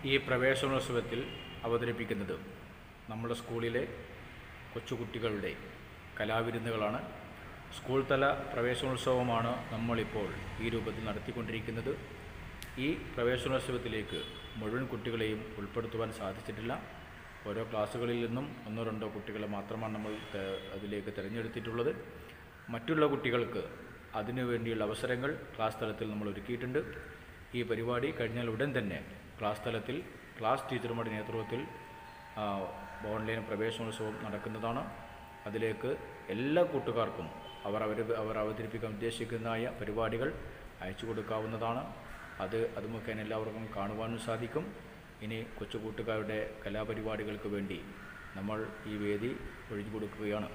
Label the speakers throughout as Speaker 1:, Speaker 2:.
Speaker 1: ഈ പ്രവേശനോത്സവത്തിൽ അവതരിപ്പിക്കുന്നത് നമ്മുടെ സ്കൂളിലെ കൊച്ചുകുട്ടികളുടെ കലാവിരുന്നുകളാണ് സ്കൂൾ തല പ്രവേശനോത്സവമാണ് നമ്മളിപ്പോൾ ഈ രൂപത്തിൽ നടത്തിക്കൊണ്ടിരിക്കുന്നത് ഈ പ്രവേശനോത്സവത്തിലേക്ക് മുഴുവൻ കുട്ടികളെയും ഉൾപ്പെടുത്തുവാൻ സാധിച്ചിട്ടില്ല ഓരോ ക്ലാസ്സുകളിൽ നിന്നും ഒന്നോ രണ്ടോ കുട്ടികളെ മാത്രമാണ് നമ്മൾ തെ- അതിലേക്ക് തിരഞ്ഞെടുത്തിട്ടുള്ളത് മറ്റുള്ള കുട്ടികൾക്ക് അതിനു വേണ്ടിയുള്ള അവസരങ്ങൾ ക്ലാസ് തലത്തിൽ നമ്മൾ ഒരുക്കിയിട്ടുണ്ട് ഈ പരിപാടി കഴിഞ്ഞാൽ ഉടൻ തന്നെ ക്ലാസ് തലത്തിൽ ക്ലാസ് ടീച്ചർമാരുടെ നേതൃത്വത്തിൽ ആ, ഓൺലൈൻ പ്രവേശനോത്സവം നടക്കുന്നതാണ് അതിലേക്ക് എല്ലാ കൂട്ടുകാർക്കും അവർ അവർ അവർ അവതരിപ്പിക്കാൻ ഉദ്ദേശിക്കുന്നതായ പരിപാടികൾ അയച്ചു കൊടുക്കാവുന്നതാണ് അത് അത് മുഖേന എല്ലാവർക്കും കാണുവാനും സാധിക്കും ഇനി കൊച്ചു കൂട്ടുകാരുടെ കലാപരിപാടികൾക്ക് വേണ്ടി നമ്മൾ ഈ വേദി ഒഴിഞ്ഞു കൊടുക്കുകയാണ്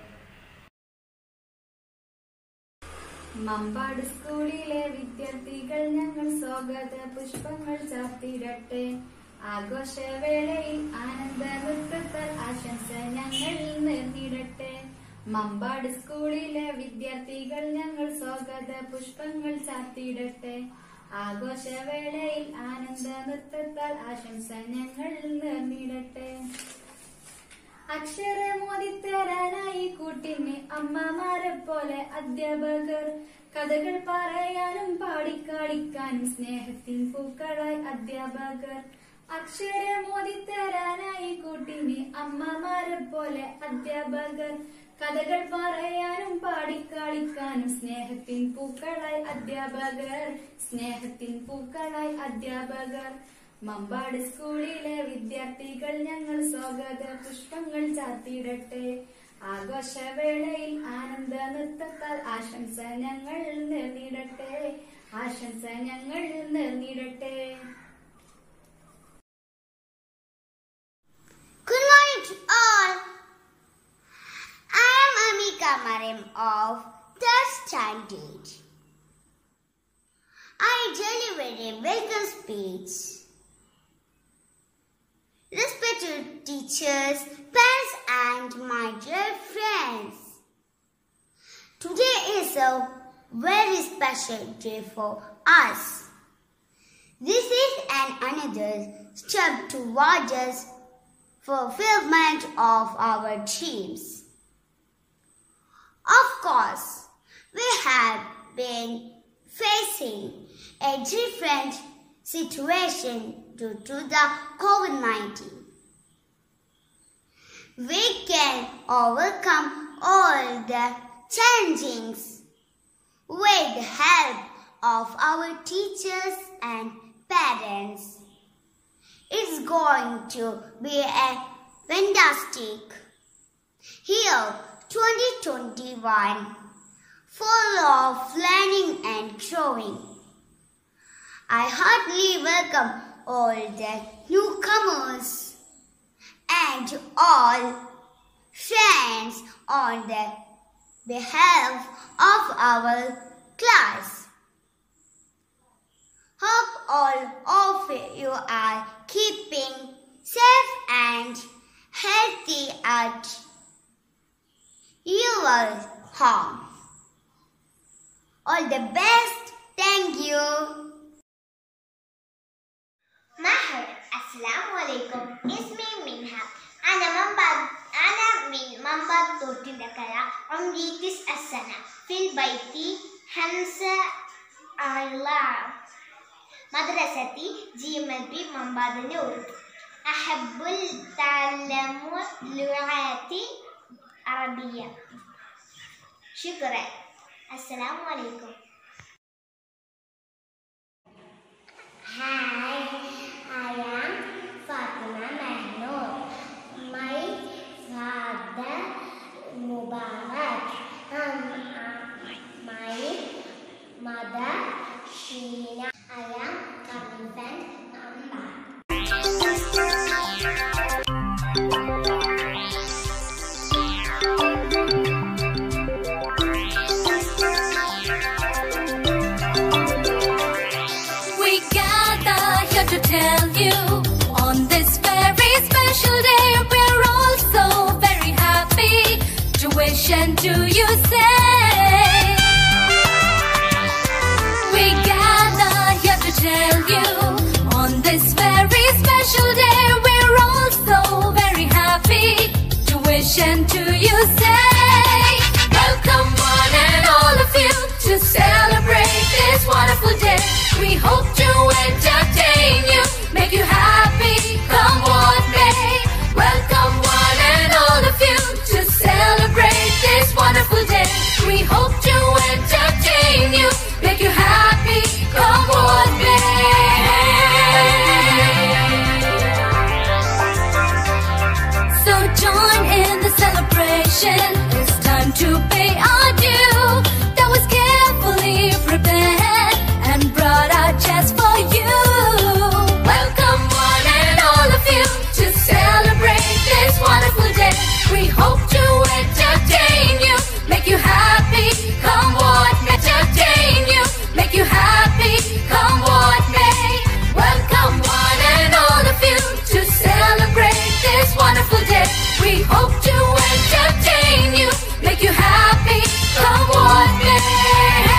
Speaker 2: മമ്പാട് സ്കൂളിലെ വിദ്യാർത്ഥികൾ ഞങ്ങൾ സ്വാഗത പുഷ്പങ്ങൾ ചാർത്തിടട്ടെ ആഘോഷവേളയിൽ ആനന്ദ നൃത്തത്താൽ ആശംസ ഞങ്ങൾ നേർന്നിടട്ടെ മമ്പാട് സ്കൂളിലെ വിദ്യാർത്ഥികൾ ഞങ്ങൾ സ്വാഗത പുഷ്പങ്ങൾ ചാർത്തിടട്ടെ ആഘോഷവേളയിൽ ആനന്ദ നൃത്തത്താൽ ആശംസ ഞങ്ങൾ നേർന്നിടട്ടെ അക്ഷരമോദിത്തരാനായി കൂട്ടിന് അമ്മമാരെ പോലെ അധ്യാപകർ കഥകൾ പറയാനും പാടിക്കാളിക്കാനും സ്നേഹത്തിൻ പൂക്കളായി അധ്യാപകർ അക്ഷരമോദിത്തരാനായി കൂട്ടിന് അമ്മമാരെ പോലെ അധ്യാപകർ കഥകൾ പറയാനും പാടിക്കാളിക്കാനും സ്നേഹത്തിൻ പൂക്കളായി അധ്യാപകർ സ്നേഹത്തിൻ പൂക്കളായി അധ്യാപകർ മമ്പാട് സ്കൂളിലെ വിദ്യാർത്ഥികൾ ഞങ്ങൾ സ്വാഗത പുഷ്പങ്ങൾ ചാർത്തിയിടട്ടെ ആഘോഷവേളയിൽ ആനന്ദ നൃത്തത്താൽ ആശംസ ഞങ്ങൾ നേർന്നിടട്ടെ ആശംസ ഞങ്ങൾ നേർന്നിടട്ടെ
Speaker 3: Good morning to all. I am Amika Marim of third standard. I deliver a welcome speech. Respected teachers, parents, and my dear friends. Today is a very special day for us. This is an another step towards us fulfillment of our dreams. Of course, we have been facing a different situation due to the COVID 19. We can overcome all the challenges with the help of our teachers and parents. It's going to be a fantastic year 2021 full of learning and growing. I heartily welcome all the newcomers and all friends on the behalf of our class. Hope all of you are keeping safe and healthy at your home. All the best. Thank you.
Speaker 4: مرحبا السلام عليكم اسمي منها أنا منبع أنا من منبع توت الدكرة عمري تسع سنة في البيت خمسة أعلام مدرستي جي ام ال بي منبع نور أحب تعلم لغات عربية شكرا السلام عليكم
Speaker 3: Hi, I am Fatima Mahnoor. My father Mubarak. Um, uh, my mother Sheena. I am coming from Amba.
Speaker 5: We gather here to tell you on this very special day we're all so very happy to wish and to you say we gather here to tell you on this very special tuition do you say? Welcome one and all of you to celebrate this wonderful day. We hope to entertain you, make you happy, come what may. Welcome one and all of you to celebrate this wonderful day. We hope to entertain you, make you happy, come what may. So join in the celebration. It's time to pay our due. That was carefully prepared and brought out just for you. Welcome one and all of you to celebrate this wonderful day. We hope to entertain you, make you happy. Come what may entertain you, make you happy. Come what may. Welcome one and all of you to celebrate this wonderful day. We hope to entertain you, make you happy. Come what may.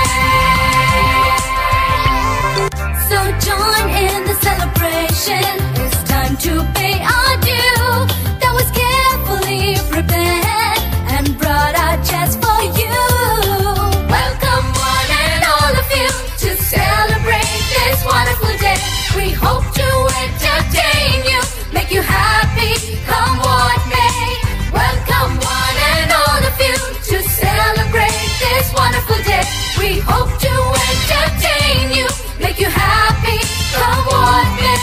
Speaker 5: So join in the celebration. It's time to pay our due. That was carefully prepared and brought out just for you. Welcome one and all of you to celebrate this wonderful day. We hope to entertain you, make you happy, come what may. Welcome one and all of you to celebrate this wonderful day. We hope to entertain you, make you happy, come what may.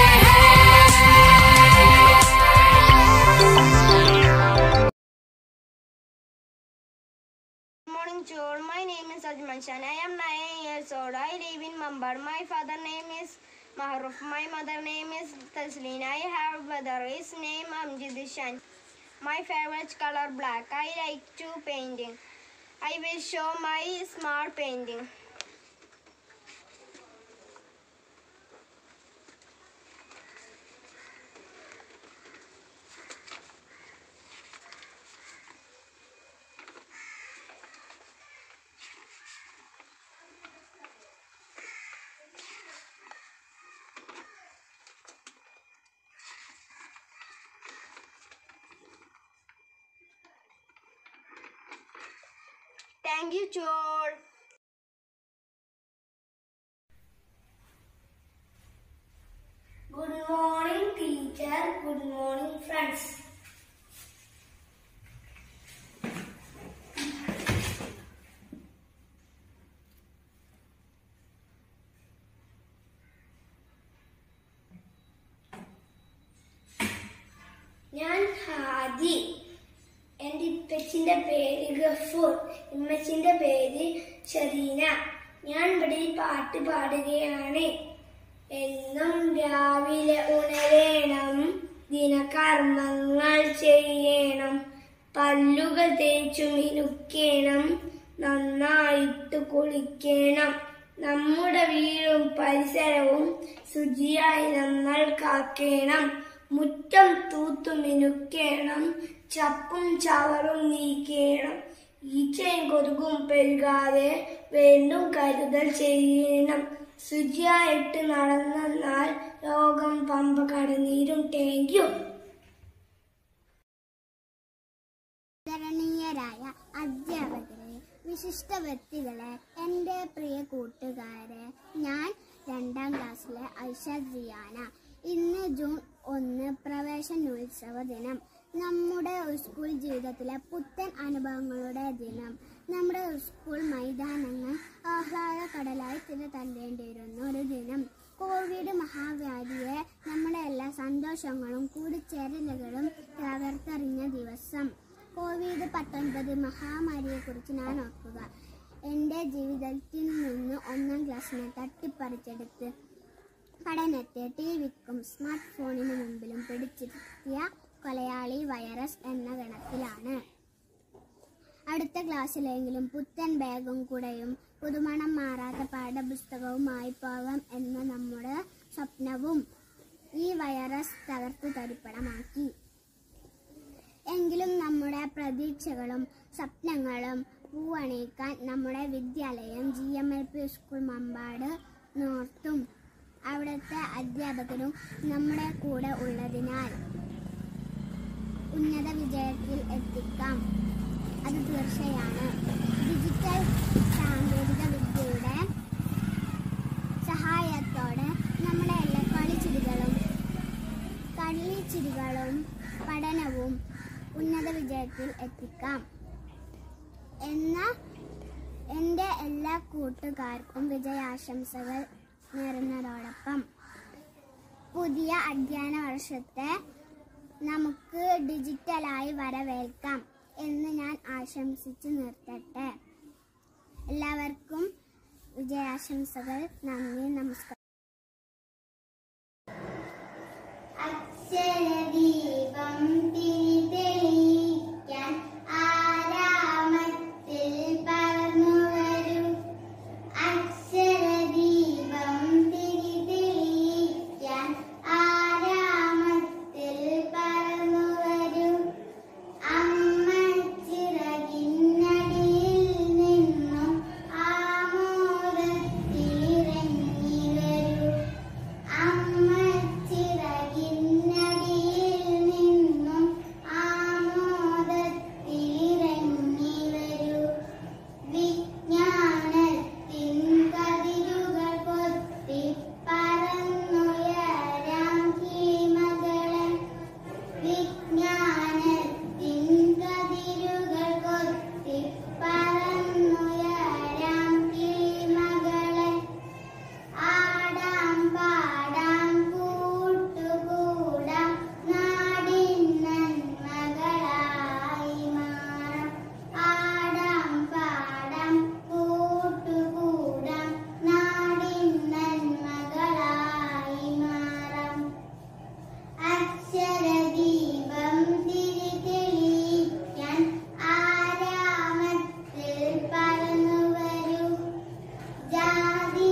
Speaker 6: Good morning to all. My name is Ajman Shan. I am 9 years old. I live in Mumbai. My father name is Mahruf. My mother name is Tasleen. I have a brother. His name Amjid Shan. My favorite color black. I like to painting. I will show my small painting. Thank you to all.
Speaker 3: Good morning, teacher. Good morning, friends. ഞാൻ ഹാദി എൻ്റെ ഇപ്പച്ചിന്റെ പേര് ഗഫൂർ ഇമ്മച്ചിന്റെ പേര് ഷരീന ഞാൻ ഇവിടെ ഈ പാട്ട് പാടുകയാണ് എന്നും രാവിലെ ഉണരേണം ദിനകർമ്മങ്ങൾ ചെയ്യണം പല്ലുകൾ തേച്ചു മിനുക്കേണം നന്നായിട്ട് കുളിക്കണം നമ്മുടെ വീടും പരിസരവും ശുചിയായി നമ്മൾ കാക്കേണം മുറ്റം തൂത്തു മിനുക്കേണം ചപ്പും ചവറും നീക്കേണം ഈച്ചയും കൊതുകും പെരുകാതെ വീണ്ടും കരുതൽ ചെയ്യണം ശുചിയായിട്ട് നടന്നാൽ രോഗം പമ്പ കടന്നീരും താങ്ക് യു
Speaker 7: ആദരണീയരായ അധ്യാപകരെ വിശിഷ്ട വ്യക്തികളെ എൻ്റെ പ്രിയ കൂട്ടുകാരെ ഞാൻ രണ്ടാം ക്ലാസ്സിലെ ഐഷ ജിയാന ഇന്ന് ജൂൺ ഒന്ന് പ്രവേശനോത്സവ ദിനം നമ്മുടെ സ്കൂൾ ജീവിതത്തിലെ പുത്തൻ അനുഭവങ്ങളുടെ ദിനം നമ്മുടെ സ്കൂൾ മൈതാനങ്ങൾ ആഹ്ലാദ കടലായി തിരതല്ലേണ്ടിയിരുന്ന ഒരു ദിനം കോവിഡ് മഹാവ്യാധിയെ നമ്മുടെ എല്ലാ സന്തോഷങ്ങളും കൂടിച്ചേരലുകളും തകർത്തെറിഞ്ഞ ദിവസം കോവിഡ് പത്തൊൻപത് മഹാമാരിയെക്കുറിച്ച് ഞാൻ ഓർക്കുക എൻ്റെ ജീവിതത്തിൽ നിന്ന് ഒന്നാം ക്ലാസ്സിനെ തട്ടിപ്പറിച്ചെടുത്ത് പഠനത്തെ ടി വിക്കും സ്മാർട്ട് ഫോണിന് മുമ്പിലും പിടിച്ചിരുത്തിയ കൊലയാളി വൈറസ് എന്ന ഗണത്തിലാണ് അടുത്ത ക്ലാസ്സിലെങ്കിലും പുത്തൻ ബാഗും കുടയും പുതുമണം മാറാത്ത പാഠപുസ്തകവുമായി പോകാം എന്ന നമ്മുടെ സ്വപ്നവും ഈ വൈറസ് തകർത്തു തരിപ്പണമാക്കി എങ്കിലും നമ്മുടെ പ്രതീക്ഷകളും സ്വപ്നങ്ങളും പൂവണിയിക്കാൻ നമ്മുടെ വിദ്യാലയം G M L P school Mambad നോർത്തും അവിടുത്തെ അധ്യാപകരും നമ്മുടെ കൂടെ ഉള്ളതിനാൽ ഉന്നത വിജയ വിജയത്തിൽ എത്തിക്കാം അത് തീർച്ചയാണ് ഡിജിറ്റൽ സാങ്കേതിക വിദ്യയുടെ സഹായത്തോടെ നമ്മുടെ എല്ലാ കളിച്ചിരികളും കളിച്ചിരികളും പഠനവും ഉന്നത വിജയത്തിൽ എത്തിക്കാം എന്ന എൻ്റെ എല്ലാ കൂട്ടുകാർക്കും വിജയാശംസകൾ നേരുന്നതോടൊപ്പം പുതിയ അധ്യയന വർഷത്തെ നമുക്ക് ഡിജിറ്റലായി വരവേൽക്കാം എന്ന് ഞാൻ ആശംസിച്ചു നിർത്തട്ടെ എല്ലാവർക്കും വിജയാശംസകൾ നന്ദി നമസ്കാരം
Speaker 3: അക്ഷരദീപം തിരിതെളിയിക്കാൻ ആരാമത്തിൽ പറന്നു വരൂ അക്ഷരദീപം തിരിതെളിയിക്കാൻ ആരാമത്തിൽ പറന്നു വരൂ അമ്മ ചിറകിനടിയിൽ നിന്നും ആമോദത്തിലിറങ്ങി വരൂ അമ്മ ചിറകിനടിയിൽ നിന്നും ആമോദത്തിലിറങ്ങി വരൂ വിജ്ഞാനത്തിൻ കതിരുകൾ കൊത്തി പറന്നുയരാം കീമകളെ വിജ്ഞാനത്തിൻ കതിരുകൾ കൊത്തി പറന്നുയരാം കീമകളെ ആടാം പാടാം കൂട്ടുകൂടാം നാടിൻ നന്മകളായി മാറാം ആടാം പാടാം കൂട്ടുകൂടാം നാടിൻ നന്മകളായി മാറാം അക്ഷരദീപം തിരിതെളിയിക്കാൻ ആരാമത്തിൽ പറന്നു വരൂ ജാതി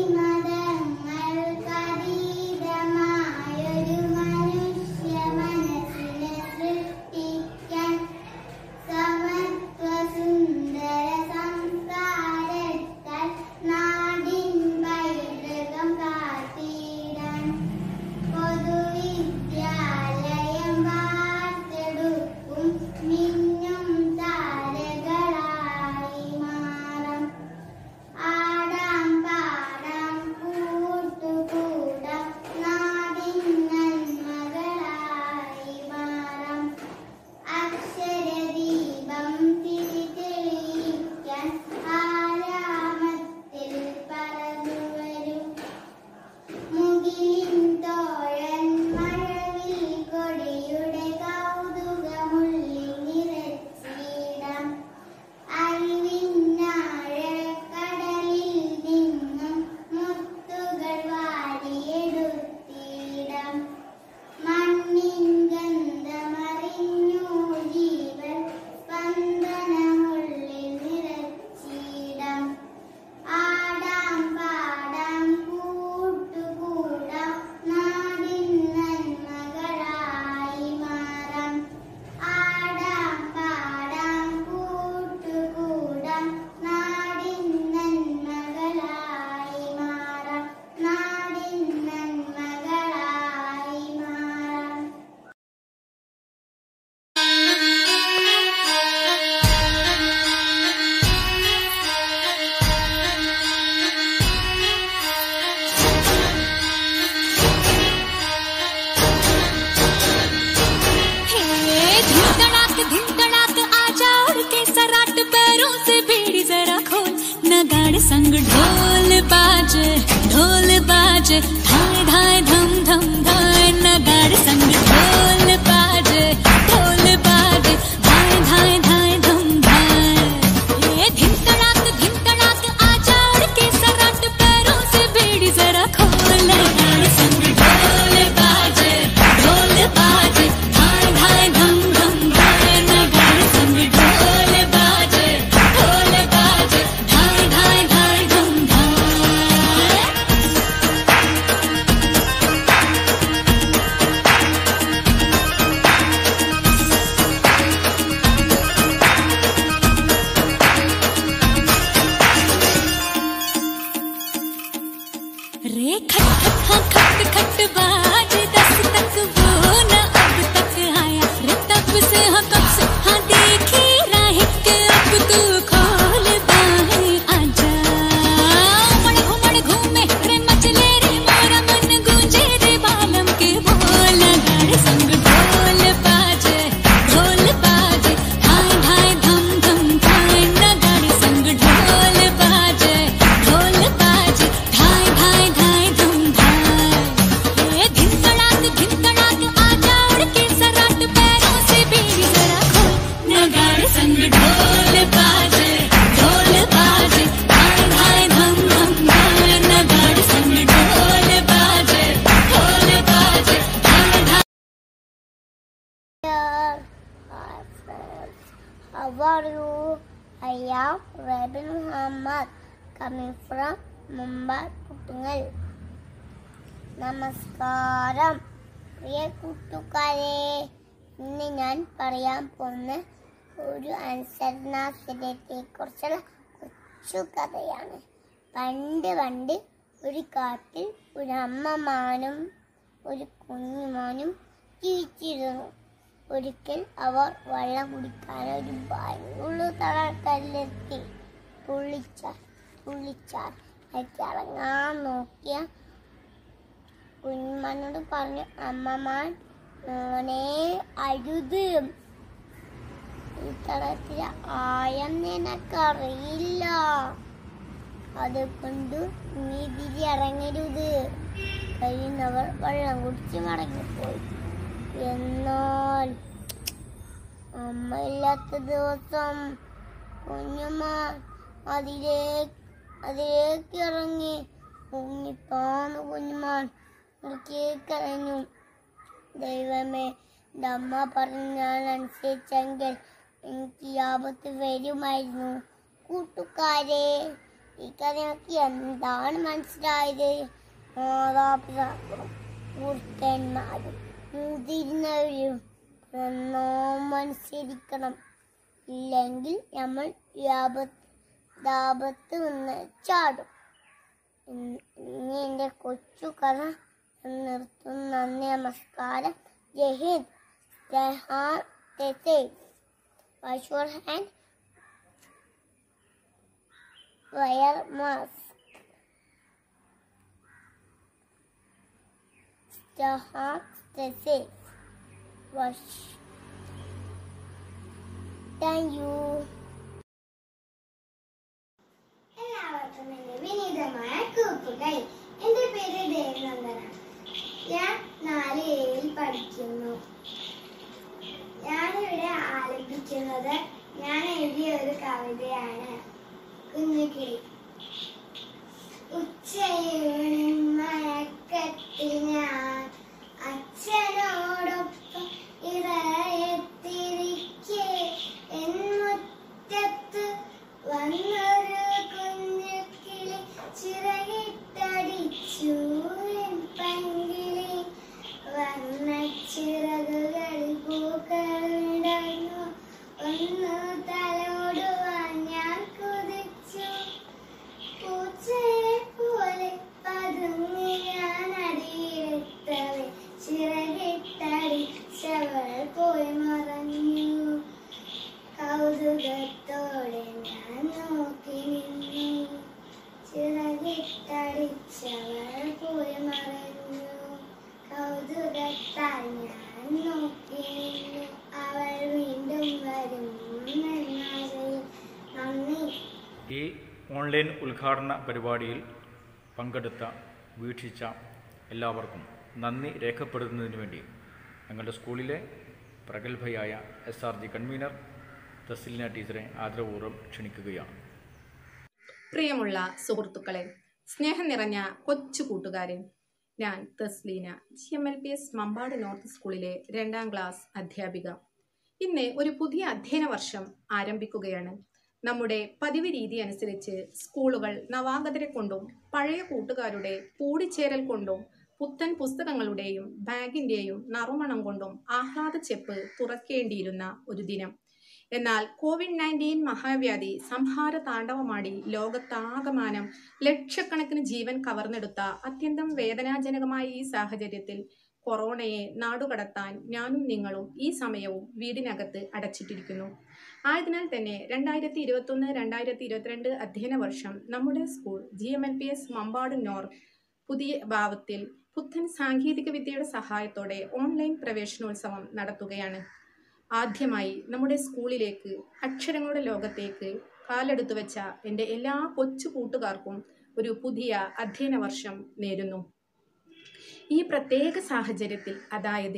Speaker 3: മതങ്ങൾക്കതീതമായൊരു മനുഷ്യ മനസ്സിനെ സൃഷ്ടിക്കാൻ സമത്വ സുന്ദര സംസ്കാരത്താൽ നാടിൻ പൈതൃകം കാത്തിടാൻ പൊതുവിദ്യാലയം വാർത്തെടുക്കും മിന്നും താരകളായി മാറാം ആടാം പാടാം കൂട്ടുകൂടാം നാടിൻ നന്മകളായി മാറാം അക്ഷരദീപം തിരിതെളിയിക്കാൻ ആരാമത്തിൽ പറന്നു വരൂ മുകിലിൻ തോഴൻ മഴവിൽ കൊടിയുടെ കൗതുകമുള്ളിൽ നിറച്ച
Speaker 5: संग ढोल बाजे ढोल बाजे हाय हाय धम धम ढोल नगाड़ संग ढोल बाजे ढोल बाजे हाय हाय
Speaker 7: Dear my friends, how are you? I am Rabi Muhammad coming from Mumbai, കുട്ടുങ്ങൽ നമസ്കാരം പ്രിയ കൂട്ടുകാരെ ഇന്ന് ഞാൻ പറയാൻ പോകുന്ന ഒരു അനുസരണാശ്രയത്തെ കുറിച്ചുള്ള കൊച്ചു കഥയാണ് പണ്ട് പണ്ട് ഒരു കാട്ടിൽ ഒരു അമ്മമാനും ഒരു കുഞ്ഞുമാനും ജീവിച്ചിരുന്നു ഒരിക്കൽ അവർ വെള്ളം കുടിക്കാൻ ഒരു ഭയങ്കര തളർക്കല്ലെത്തി തുള്ളിച്ചാൽ തുള്ളിച്ചാൽ അതിലേക്ക് ഇറങ്ങാൻ നോക്കിയ കുഞ്ഞുമാനോട് പറഞ്ഞു അമ്മമാൻ മോനെ അരുത് ഈ തളത്തിലെ ആയം നിനക്കറിയില്ല അതുകൊണ്ട് നീ തിരിയിറങ്ങരുത് കഴിയുന്നവർ വെള്ളം കുടിച്ച് മടങ്ങിപ്പോയി എന്നാൽ അമ്മയില്ലാത്ത ദിവസം കുഞ്ഞുമാൻ അതിലേക്ക് അതിലേക്ക് ഇറങ്ങി കുഞ്ഞിപ്പാന്ന് കുഞ്ഞുമാൻ കരഞ്ഞു ദൈവമേ എൻ്റെ അമ്മ പറഞ്ഞ് ഞാൻ അനുസരിച്ചെങ്കിൽ എനിക്ക് ഈ ആപത്ത് വരുമായിരുന്നു കൂട്ടുകാരെ ഈ കഥയൊക്കെ എന്താണ് മനസ്സിലായത് മാതാപിതാക്കളും വൃദ്ധന്മാരും മുതിർന്നവരും നന്നോം അനുസരിക്കണം ഇല്ലെങ്കിൽ നമ്മൾ ലാഭത്ത് ലാഭത്ത് നിന്ന് ചാടും ഇന്ന് ഇനി എൻ്റെ കൊച്ചു കഥ ഞാൻ നിർത്തുന്നു നന്ദി നമസ്കാരം ജയ് ഹിന്ദ് ജയ് ഹാൻ Jai wash your hand wear mask. Stay hot, stay safe. Wash. Thank you.
Speaker 3: എല്ലാവർക്കും എന്റെ വിനീതമായ കൂട്ടുകൾ എന്റെ പേര് ദേവനന്ദനാണ് ഞാൻ നാല് ഏഴിൽ പഠിക്കുന്നു ഞാനിവിടെ ആലപിക്കുന്നത് ഞാൻ എഴുതിയ ഒരു കവിതയാണ് കുഞ്ഞുകിളി ഉച്ചയൂണിൻ മയക്കത്തിൽ ഞാൻ അച്ഛനോടൊപ്പം ഇറയത്തിരിക്കെ എൻ മുറ്റത്ത് വന്നൊരു കുഞ്ഞുകിളി ചിറകിട്ടടിച്ചു എൻ പങ്കിളി വന്ന ചിറകുകളിൽ പൂക്കളുണ്ടായിരുന്നു ഒന്ന് തലോടുവാൻ ഞാൻ കുതിച്ചു പൂച്ചയെ പോലെ പതുങ്ങി ഞാൻ അടിയിലെത്തവേ ചിറകിട്ടടിച്ചവൾ പോയി മറഞ്ഞു കൗതുകത്തോടെ ഞാൻ നോക്കി നിന്നു ചിറകിട്ടടിച്ചവൾ പോയി മറഞ്ഞു കൗതുകത്താൽ ഞാൻ നോക്കി നിന്നു അവൾ വീണ്ടും വരും എന്നാശയിൽ നന്ദി
Speaker 1: ഈ ഓൺലൈൻ ഉദ്ഘാടന പരിപാടിയിൽ പങ്കെടുത്ത വീക്ഷിച്ച എല്ലാവർക്കും നന്ദി രേഖപ്പെടുത്തുന്നതിന് വേണ്ടി ഞങ്ങളുടെ സ്കൂളിലെ പ്രഗത്ഭയായ S R G convener Thasleena ടീച്ചറെ ആദരപൂർവ്വം ക്ഷണിക്കുകയാണ്
Speaker 8: പ്രിയമുള്ള സുഹൃത്തുക്കളെ സ്നേഹം നിറഞ്ഞ കൊച്ചു കൂട്ടുകാരെ ഞാൻ Thasleena G M L P S Mambad north സ്കൂളിലെ രണ്ടാം ക്ലാസ് അധ്യാപിക ഇന്ന് ഒരു പുതിയ അധ്യയന വർഷം ആരംഭിക്കുകയാണ് നമ്മുടെ പതിവ് രീതി അനുസരിച്ച് സ്കൂളുകൾ നവാഗതരെ കൊണ്ടും പഴയ കൂട്ടുകാരുടെ കൂടിച്ചേരൽ കൊണ്ടും പുത്തൻ പുസ്തകങ്ങളുടെയും ബാഗിൻ്റെയും നറുമണം കൊണ്ടും ആഹ്ലാദ ചെപ്പ് തുറക്കേണ്ടിയിരുന്ന ഒരു ദിനം എന്നാൽ കോവിഡ് നയൻറ്റീൻ മഹാവ്യാധി സംഹാര താണ്ഡവമാടി ലോകത്താകമാനം ലക്ഷക്കണക്കിന് ജീവൻ കവർന്നെടുത്ത അത്യന്തം വേദനാജനകമായ ഈ സാഹചര്യത്തിൽ കൊറോണയെ നാടുകടത്താൻ ഞാനും നിങ്ങളും ഈ സമയവും വീടിനകത്ത് അടച്ചിട്ടിരിക്കുന്നു ആയതിനാൽ തന്നെ രണ്ടായിരത്തി ഇരുപത്തൊന്ന് രണ്ടായിരത്തി ഇരുപത്തിരണ്ട് അധ്യയന വർഷം നമ്മുടെ school G M L P S Mambad north പുതിയ ഭാവത്തിൽ പുത്തൻ സാങ്കേതിക വിദ്യയുടെ സഹായത്തോടെ ഓൺലൈൻ പ്രവേശനോത്സവം നടത്തുകയാണ് ആദ്യമായി നമ്മുടെ സ്കൂളിലേക്ക് അക്ഷരങ്ങളുടെ ലോകത്തേക്ക് കാലെടുത്തു വെച്ച എൻ്റെ എല്ലാ കൊച്ചു കൂട്ടുകാർക്കും ഒരു പുതിയ അധ്യയന വർഷം നേരുന്നു ഈ പ്രത്യേക സാഹചര്യത്തിൽ അതായത്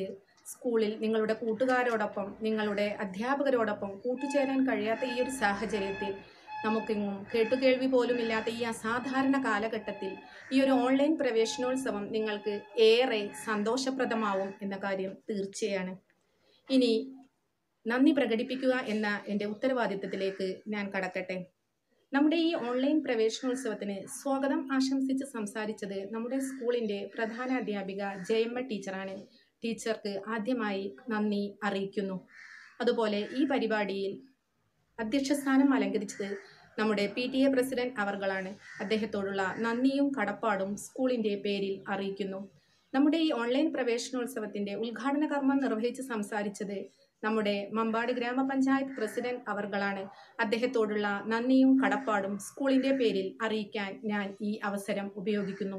Speaker 8: സ്കൂളിൽ നിങ്ങളുടെ കൂട്ടുകാരോടൊപ്പം നിങ്ങളുടെ അധ്യാപകരോടൊപ്പം കൂട്ടുചേരാൻ കഴിയാത്ത ഈ ഒരു സാഹചര്യത്തിൽ നമുക്കെങ്ങും കേട്ടുകേൾവി പോലുമില്ലാത്ത ഈ അസാധാരണ കാലഘട്ടത്തിൽ ഈ ഒരു ഓൺലൈൻ പ്രവേശനോത്സവം നിങ്ങൾക്ക് ഏറെ സന്തോഷപ്രദമാവും എന്ന കാര്യം തീർച്ചയാണ് ഇനി നന്ദി പ്രകടിപ്പിക്കുക എന്ന എൻ്റെ ഉത്തരവാദിത്തത്തിലേക്ക് ഞാൻ കടക്കട്ടെ നമ്മുടെ ഈ ഓൺലൈൻ പ്രവേശനോത്സവത്തിന് സ്വാഗതം ആശംസിച്ച് സംസാരിച്ചത് നമ്മുടെ സ്കൂളിൻ്റെ പ്രധാന അധ്യാപിക ജയമ്മ ടീച്ചറാണ് ടീച്ചർക്ക് ആദ്യമായി നന്ദി അറിയിക്കുന്നു അതുപോലെ ഈ പരിപാടിയിൽ അധ്യക്ഷസ്ഥാനം അലങ്കരിച്ചത് നമ്മുടെ പി ടി എ പ്രസിഡന്റ് അവർകളാണ് അദ്ദേഹത്തോടുള്ള നന്ദിയും കടപ്പാടും സ്കൂളിൻ്റെ പേരിൽ അറിയിക്കുന്നു നമ്മുടെ ഈ ഓൺലൈൻ പ്രവേശനോത്സവത്തിൻ്റെ ഉദ്ഘാടന കർമ്മം നിർവഹിച്ച് സംസാരിച്ചത് നമ്മുടെ മമ്പാട് ഗ്രാമപഞ്ചായത്ത് പ്രസിഡന്റ് അവർകളാണ് അദ്ദേഹത്തോടുള്ള നന്ദിയും കടപ്പാടും സ്കൂളിൻ്റെ പേരിൽ അറിയിക്കാൻ ഞാൻ ഈ അവസരം ഉപയോഗിക്കുന്നു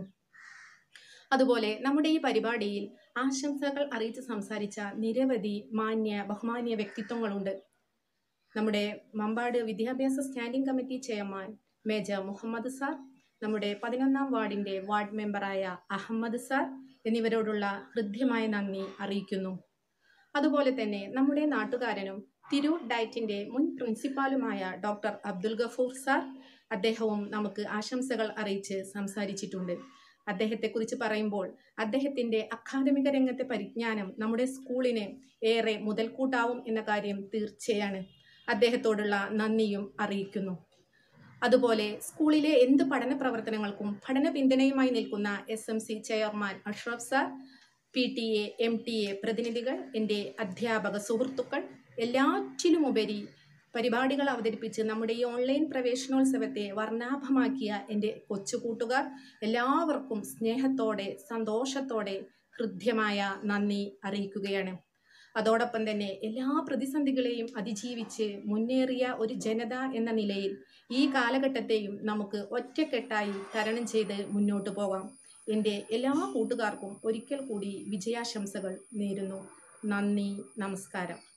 Speaker 8: അതുപോലെ നമ്മുടെ ഈ പരിപാടിയിൽ ആശംസകൾ അറിയിച്ച് സംസാരിച്ച നിരവധി മാന്യ ബഹുമാന്യ വ്യക്തിത്വങ്ങളുണ്ട് നമ്മുടെ മമ്പാട് വിദ്യാഭ്യാസ standing committee chairman major Muhammad sir നമ്മുടെ പതിനൊന്നാം വാർഡിൻ്റെ വാർഡ് മെമ്പറായ അഹമ്മദ് സാർ എന്നിവരോടുള്ള ഹൃദ്യമായ നന്ദി അറിയിക്കുന്നു അതുപോലെ തന്നെ നമ്മുടെ നാട്ടുകാരനും തിരൂർ ഡയറ്റിൻ്റെ മുൻ പ്രിൻസിപ്പാലുമായ ഡോക്ടർ അബ്ദുൽ ഗഫൂർ സാർ അദ്ദേഹവും നമുക്ക് ആശംസകൾ അറിയിച്ച് സംസാരിച്ചിട്ടുണ്ട് അദ്ദേഹത്തെക്കുറിച്ച് പറയുമ്പോൾ അദ്ദേഹത്തിൻ്റെ അക്കാദമിക രംഗത്തെ പരിജ്ഞാനം നമ്മുടെ സ്കൂളിന് ഏറെ മുതൽക്കൂട്ടാവും എന്ന കാര്യം തീർച്ചയാണ് അദ്ദേഹത്തോടുള്ള നന്ദിയും അറിയിക്കുന്നു അതുപോലെ സ്കൂളിലെ എന്ത് പഠന പ്രവർത്തനങ്ങൾക്കും പഠന പിന്തുണയുമായി നിൽക്കുന്ന S M C chairman Ashraf sir P T A M T A പ്രതിനിധികൾ എൻ്റെ അധ്യാപക സുഹൃത്തുക്കൾ എല്ലാറ്റിലുമുപരി പരിപാടികൾ അവതരിപ്പിച്ച് നമ്മുടെ ഈ ഓൺലൈൻ പ്രവേശനോത്സവത്തെ വർണ്ണാഭമാക്കിയ എൻ്റെ കൊച്ചു കൂട്ടുകാർ എല്ലാവർക്കും സ്നേഹത്തോടെ സന്തോഷത്തോടെ ഹൃദ്യമായ നന്ദി അറിയിക്കുകയാണ് അതോടൊപ്പം തന്നെ എല്ലാ പ്രതിസന്ധികളെയും അതിജീവിച്ച് മുന്നേറിയ ഒരു ജനത എന്ന നിലയിൽ ഈ കാലഘട്ടത്തെയും നമുക്ക് ഒറ്റക്കെട്ടായി തരണം ചെയ്ത് മുന്നോട്ട് പോകാം എൻ്റെ എല്ലാ കൂട്ടുകാർക്കും ഒരിക്കൽ കൂടി വിജയാശംസകൾ നേരുന്നു നന്ദി നമസ്കാരം